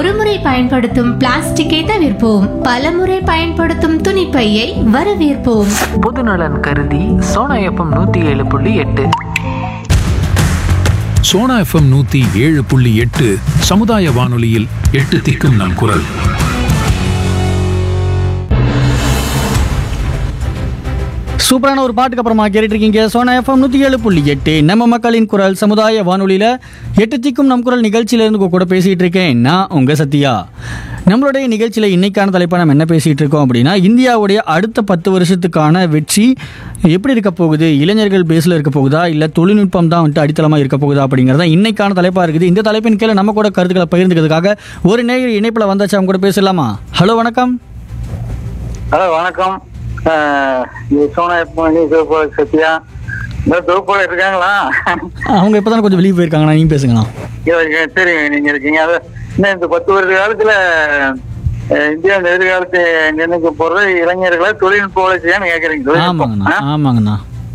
ஒருமுறை பயன்படுத்தும் பிளாஸ்டிக்கை தவிர்ப்போம் பலமுறை பயன்படுத்தும் துணிப்பையை வரவேற்போம் பொதுநலன் கருதி சோனா எஃப்எம் நூற்றி ஏழு புள்ளி எட்டு சோனா எஃப்எம் நூத்தி ஏழு புள்ளி எட்டு சமுதாய வானொலியில் எட்டு திக்கும் நம் குரல் சூப்பரான ஒரு பாட்டுக்கு அப்புறமா கேட்டுட்டு இருக்கீங்க சோனா எஃப்எம் நூற்றி ஏழு புள்ளி எட்டு நம்ம மக்களின் குரல் சமுதாய வானொலியில் எட்டு திக்கும் நம் குரல் நிகழ்ச்சியிலேருந்து உங்க கூட பேசிகிட்டு இருக்கேன் நான் உங்கள் சத்யா நம்மளுடைய நிகழ்ச்சியில் இன்னைக்கான தலைப்பை நம்ம என்ன பேசிகிட்டு இருக்கோம் அப்படின்னா இந்தியாவுடைய அடுத்த பத்து வருஷத்துக்கான வெற்றி எப்படி இருக்க போகுது இளைஞர்கள் பேஸில் இருக்க போகுதா இல்லை தொழில்நுட்பம் தான் வந்துட்டு அடித்தளமாக இருக்க போகுதா அப்படிங்கிறதா இன்னைக்கான தலைப்பாக இருக்குது இந்த தலைப்பின் கீழே நம்ம கூட கருத்துக்களை பகிர்ந்துக்கிறதுக்காக ஒரு நேயர் இணைப்பில் வந்தாச்சு அவங்க கூட பேசலாமா ஹலோ வணக்கம் ஹலோ வணக்கம் ஆஹ் இது சோனா எப்பமணி சிவபால சத்யா இந்த தொகுப்பாளர் இருக்காங்களா அவங்க இப்போ தானே கொஞ்சம் வெளியே போயிருக்காங்கண்ணா நீங்கள் பேசுங்கண்ணா இங்க சரி நீங்க இருக்கீங்க அது இன்னும் இந்த பத்து வருட காலத்துல அஹ், இந்தியா இந்த எதிர்காலத்தை நிர்ணயிக்க போறது இளைஞர்களை தொழில்நுட்ப வளர்ச்சியான்னு கேக்குறீங்க தொழில்நுட்பம். ஆமாங்கண்ணா ஆ? ஆமாங்கண்ணா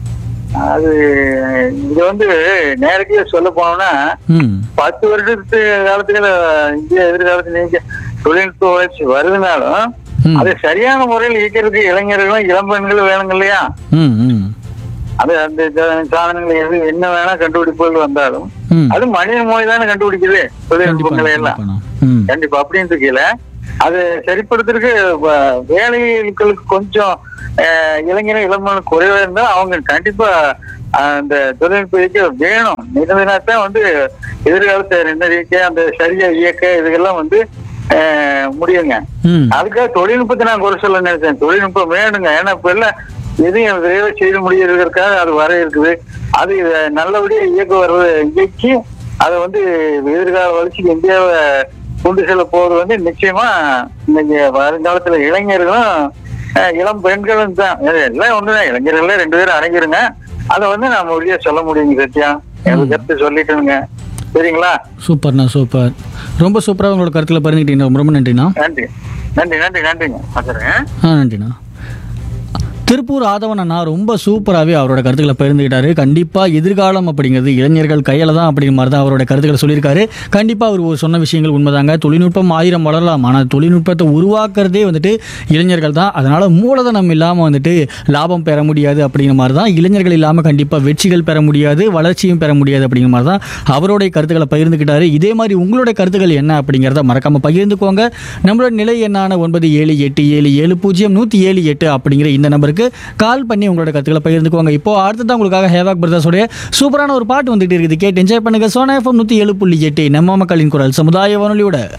அது இது வந்து நேரடியா சொல்ல போனோம்னா ம் பத்து வருஷத்து காலத்துல இந்தியா எதிர்காலத்தில் நீங்க தொழில்நுட்ப வளர்ச்சி வருதுனாலும் ம். அதை சரியான முறையில் இயக்கிறதுக்கு இளைஞர்களும் இளம்பெண்களும் வேணுங்க இல்லையா ம் ம் அது அந்த சா- சாதனங்கள் எது என்ன வேணா கண்டுபிடிப்புகள் வந்தாலும் ம் அது மனித மொழி தானே கண்டுபிடிக்குது தொழில்நுட்பங்களை எல்லாம் கண்டிப்பாண்ணா. ம் கண்டிப்பா அப்படின்னு இருக்கீல அது சரிப்படுத்துறதுக்கு வ- வேலைகளுக்கு கொஞ்சம் அஹ், இளைஞர்கள் இளம்பெண் குறைவா இருந்தா அவங்க கண்டிப்பா அஹ், அந்த தொழில்நுட்ப இயக்க வேணும் நிறுவனத்தான் வந்து எதிர்காலத்தை நிர்ணயிக்க அந்த சரியா இயக்க இதுக்கெல்லாம் வந்து அஹ், முடியுங்க ம் அதுக்காக தொழில்நுட்பத்தை நான் குறை சொல்ல நினைச்சேன் தொழில்நுட்பம் வேணுங்க ஏன்னா இப்ப எல்லாம் எதையும் விரைவாக செய்து முடியறதுக்காக அது வர இருக்குது அது நல்லபடியா இயக்க வர்றது இயக்கி அதை வந்து எதிர்கால வளர்ச்சிக்கு இந்தியாவை கொண்டு செல்ல போறது வந்து நிச்சயமா இன்னைக்கு வருங்காலத்துல இளைஞர்களும் அஹ், இளம் பெண்களும் தான் எல்லாம் ஒண்ணுதான் இளைஞர்களே ரெண்டு பேரும் அடங்கிருங்க அதை வந்து நான் மொழியா சொல்ல முடியுங்க சத்யா எனக்கு கருத்து சொல்லிட்டுங்க சரிங்களா சூப்பர்ண்ணா சூப்பர் ரொம்ப சூப்பராக உங்களோட கருத்தில் பகிர்ந்துக்கிட்டீங்க ரொம்ப ரொம்ப நன்றிண்ணா நன்றி நன்றி நன்றி நன்றிங்க வச்சுறேன் ஆ நன்றிண்ணா திருப்பூர் ஆதவன் அண்ணா ரொம்ப சூப்பராகவே அவரோட கருத்துக்களை பகிர்ந்துக்கிட்டாரு கண்டிப்பாக எதிர்காலம் அப்படிங்கிறது இளைஞர்கள் கையில் தான் அப்படிங்கிற மாதிரி தான் அவரோட கருத்துக்களை சொல்லியிருக்காரு கண்டிப்பாக அவர் ஒரு சொன்ன விஷயங்கள் உண்மைதாங்க தொழில்நுட்பம் ஆயிரம் வளரலாம் ஆனால் தொழில்நுட்பத்தை உருவாக்குறதே வந்துட்டு இளைஞர்கள் தான் அதனால் மூலதனம் இல்லாமல் வந்துட்டு லாபம் பெற முடியாது அப்படிங்கிற மாதிரி தான் இளைஞர்கள் இல்லாமல் கண்டிப்பாக வெற்றிகள் பெற முடியாது வளர்ச்சியும் பெற முடியாது அப்படிங்கிற மாதிரி தான் அவருடைய கருத்துக்களை பகிர்ந்துக்கிட்டாரு இதே மாதிரி உங்களுடைய கருத்துக்கள் என்ன அப்படிங்கிறத மறக்காமல் பகிர்ந்துக்கோங்க நம்மளோட நிலை எண்ணான ஒன்பது ஏழு எட்டு ஏழு ஏழு பூஜ்ஜியம் நூற்றி ஏழு எட்டு அப்படிங்கிற இந்த நம்பருக்கு கால் பண்ணி உங்களோட கருத்துக்களை பகிர்ந்துக்கோங்க இப்போ அடுத்ததான் உங்களுக்காக ஹேவாக் பிரதர்ஸோடைய சூப்பரான ஒரு பாட்டு வந்துட்டு இருக்குது கேட்டு என்ஜாய் பண்ணுங்க சோனா எஃப்எம் நூற்றி ஏழு புள்ளி எட்டு நம்ம மக்களின் குரல் சமுதாய வானொலியோட